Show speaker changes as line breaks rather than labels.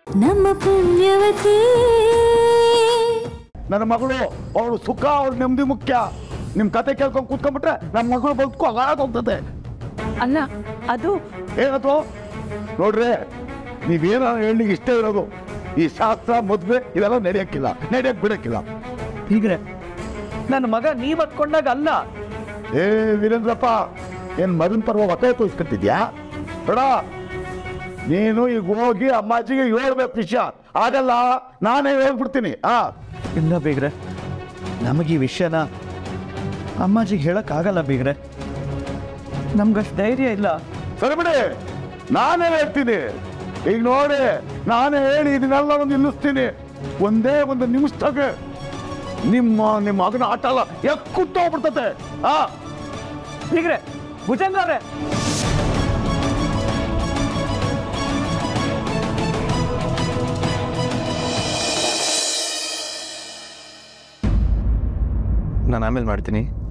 ನಮ್ಮ ಪುಣ್ಯವತಿ
ನನ್ನ ಮಗಳು ಅವಳು ಸುಖ ಅವಳು ನೆಮ್ಮದಿ ಮುಖ್ಯ ನಿಮ್ಮ ಕತೆ ಕೇಳ್ಕೊಂಡು ಕೂತ್ಕೊಂಡ್ಬಿಟ್ರೆ ನಮ್ಮ ಮಗಳು ಬದುಕು ಹೋಗ್ತದೆ
ಅಲ್ಲ ಅದು
ಏನದು ನೋಡ್ರಿ ನೀವೇನ ಹೇಳಲಿಕ್ಕೆ ಇಷ್ಟ ಇರೋದು ಈ ಶಾಸ್ತ್ರ ಮದ್ವೆ ಇವೆಲ್ಲ ನಡೆಯಕ್ಕಿಲ್ಲ ನಡೆಯಕ್ ಬಿಡಕ್ಕಿಲ್ಲ
ಹೀಗ್ರೆ ನನ್ನ ಮಗ ನೀವ್ ಹತ್ಕೊಂಡಾಗ ಅಲ್ಲ
ಏ ವೀರೇಂದ್ರಪ್ಪ ಏನ್ ಮಗನ ಪರ್ವ ಹೊಟ್ಟೆ ತೋರಿಸ್ಕೊತಿದ್ಯಾ ಬೇಡ ನೀನು ಈಗ ಹೋಗಿ ಅಮ್ಮಾಜಿಗೆ ಹೇಳ್ಬೇಕು ವಿಷಯ ಆಗಲ್ಲ ನಾನೇ ಹೇಳ್ಬಿಡ್ತೀನಿ ಆ
ಇಲ್ಲ ಬೀಗ್ರೆ ನಮಗೆ ಈ ವಿಷಯನ ಅಮ್ಮಾಜಿಗೆ ಹೇಳಕ್ ಆಗಲ್ಲ ಬೀಗ್ರೆ ನಮ್ಗಷ್ಟು ಧೈರ್ಯ ಇಲ್ಲ
ಸರಿ ಬಿಡಿ ನಾನೇ ಹೇಳ್ತೀನಿ ಈಗ ನೋಡಿ ನಾನೇ ಹೇಳಿ ಇದನ್ನೆಲ್ಲ ಒಂದು ನಿಲ್ಲಿಸ್ತೀನಿ ಒಂದೇ ಒಂದು ನಿಮಿಷದಾಗ ನಿಮ್ಮ ನಿಮ್ಮ ಮಗನ ಆಟ ಎಲ್ಲ ಎಕ್ಕುತ್ತ ಹೋಗ್ಬಿಡ್ತತೆ ಆ
ಬೀಗ್ರೆ ಭುಜಂಗ ಅವ್ರೆ
ನಾನು ಆಮೇಲೆ ಮಾಡ್ತೀನಿ